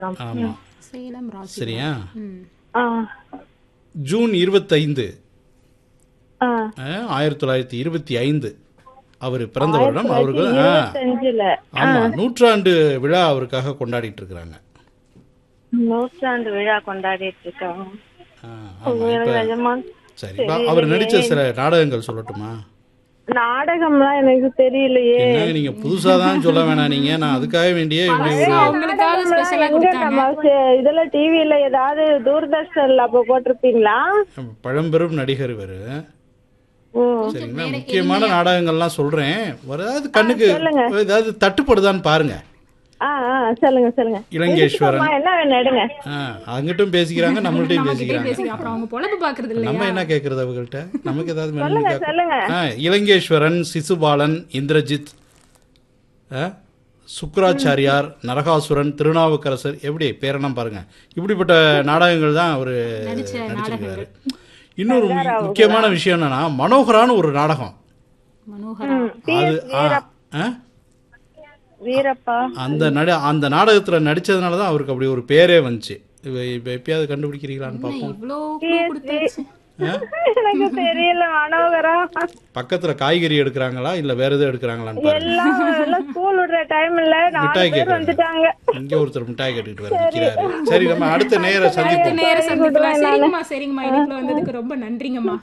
ஆமா சேலம் ராசி சரியா ம் ஆ ஜூன் இருபத்தைந்து ஆ அஹ், ஆயிரத்தி தொள்ளாயிரத்தி இருபத்தி ஐந்து அவர் பிறந்த வருடம் அவருக்கு ஆ, இருபத்தஞ்சுல ஆமா நூற்றாண்டு விழா அவருக்காக கொண்டாடிட்டு இருக்கிறாங்க நூற்றாண்டு விழா கொண்டாடிட்டு இருக்காங்க ஆ, ஆமா இப்ப நிஜமா சரி இப்ப அவர் நடிச்ச சில நாடகங்கள் சொல்லட்டுமா நாடகம்லாம் எனக்கு தெரியலையே என்னங்க நீங்க புதுசா தான் சொல்ல வேணாம் நீங்க நான் அதுக்காக வேண்டிய இப்படி ஒரு உங்களுக்காக ஸ்பெஷலா எங்க கொடுத்தாங்க நம்ம சே- இதுல டிவில ஏதாவது தூர்தர்ஷன்ல அப்ப போட்டிருப்பீங்களா பழம்பெரும் நடிகர் இவரு ஓ சரிங்களா முக்கியமான நாடகங்கள்லாம் சொல்றேன் ஏதாவது கண்ணுக்கு ஏதாவது தட்டுப்படுதான்னு பாருங்க ஆ ஆ சொல்லுங்க சொல்லுங்க இலங்கேஸ்வரன் அம்மா, என்ன வேணும் எடுங்க ஆ, அங்கிட்டும் பேசிக்கிறாங்க நம்மள்ட்டையும் நம்மகிட்டயே பேசிக்கிறாங்க பேசிக்க அப்புறம் அவங்க பொழப்பு பாக்குறது இல்லையா நம்ம என்ன கேட்கறது அவங்கள்ட்ட நமக்கு ஏதாவது மெனு சொல்லுங்க கேட்க- சொல்லுங்க ஆ, இலங்கேஸ்வரன் சிசுபாலன் இந்திரஜித் ஆ, சுக்ராச்சாரியார் நரகாசுரன் திருநாவுக்கரசர் எப்படி பேரெல்லாம் பாருங்க இப்படிப்பட்ட நாடகங்கள் தான் அவர் நடிச்ச நடிச்சிருக்காரு இன்னொரு மு- முக்கியமான விஷயம் என்னன்னா மனோகரான்னு ஒரு நாடகம் மனோகரா அது ஆ, ஆ? வீரப்பா அந்த நட அந்த நாடகத்துல நடிச்சதுனால தான் அவருக்கு அப்படி ஒரு பேரே வந்துச்சு இப்ப இப்ப எப்பயாவது கண்டுபிடிக்கிறீங்களான்னு பார்ப்போம் இவ்வளோ clue கொடுத்தாச்சு எனக்கு தெரியல மனோகரா பக்கத்துல காய்கறி எடுக்கிறாங்களா இல்ல வேற எதுவும் எடுக்கிறாங்களான்னு பாருங்க எல்லாம் எல்லாம் ஸ்கூல் விடுற டைம்ல நாலு மிட்டாய் பேர் கேட்கறாங்க வந்துட்டாங்க இங்க ஒருத்தர் மிட்டாய் கட்டிட்டு வர நிக்கிறாரு சரி நம்ம அடுத்த நேர சந்திப்போம் நேரம் சந்திக்கலாம் சரிங்கம்மா சரிங்கம்மா இதுக்குள்ள வந்ததுக்கு ரொம்ப நன்றிங்கம்மா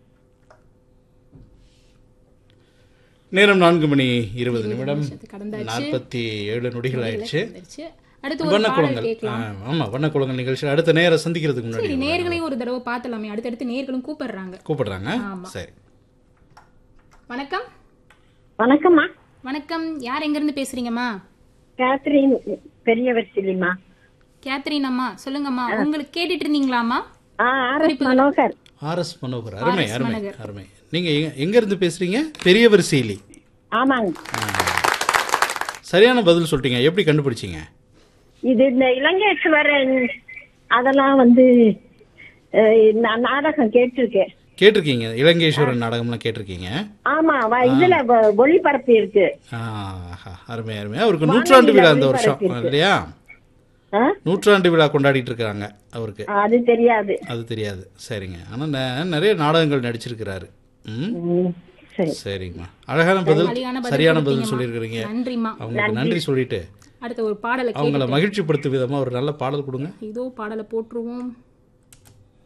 நேரம் நான்கு மணி இருபது நிமிடம் கடந்தாச்சு நாற்பத்தி ஏழு நொடிகள் ஆயிடுச்சு வந்துருச்சு அடுத்து ஒரு பாடல் வண்ணக்குளங்கள் கேட்கலாம் ஆ, ஆமா வண்ணக்குளங்கள் நிகழ்ச்சி அடுத்த நேர சந்திக்கிறதுக்கு சரி முன்னாடி நேர்களையும் ஒரு தடவை பார்த்தலாமே அடுத்தடுத்து நேர்களும் கூப்பிடுறாங்க கூப்பிடுறாங்க சரி வணக்கம் வணக்கம்மா வணக்கம் யார் எங்க இருந்து பேசுறீங்கம்மா கேத்ரின் பெரியவர் சிலிமா கேத்ரின் அம்மா சொல்லுங்கம்மா உங்களுக்கு கேட்டுட்டு இருந்தீங்களாம்மா ஆ R S Manohar R S Manohar அருமை அருமை அருமை நீங்க எங்க- எங்க இருந்து பேசுறீங்க பெரியவர் சீலி ஆமாங்க சரியான பதில் சொல்லிட்டீங்க எப்படி கண்டுபிடிச்சீங்க இது இந்த இலங்கேஸ்வரன் அதெல்லாம் வந்து அஹ், நான் நாடகம் கேட்டிருக்கேன் கேட்டிருக்கீங்க இலங்கேஸ்வரன் நாடகம்லாம் கேட்டிருக்கீங்க ஆமா வ- இதுல வ- ஒளிபரப்பு இருக்கு ஆஹா, அருமை அருமை அவருக்கு நூற்றாண்டு விழா இந்த வருஷம் இல்லையா ஆ? நூற்றாண்டு விழா கொண்டாடிட்டு இருக்காங்க அவருக்கு அது தெரியாது அது தெரியாது சரிங்க ஆனா நெ- நிறைய நாடகங்கள் நடிச்சிருக்கிறாரு ம் ம், சரி சரிங்கம்மா அழகான பதில் சரியான பதில் சரியான பதில் கொடுத்தீங்கம்மா. சொல்லியிருக்கிறீங்க நன்றிம்மா அவங்களுக்கு நன்றி சொல்லிட்டு அடுத்த ஒரு பாடலை அவங்கள கேட்டு மகிழ்ச்சிப்படுத்தும் விதமா ஒரு நல்ல பாடல் கொடுங்க இதோ பாடலை போட்டுருவோம்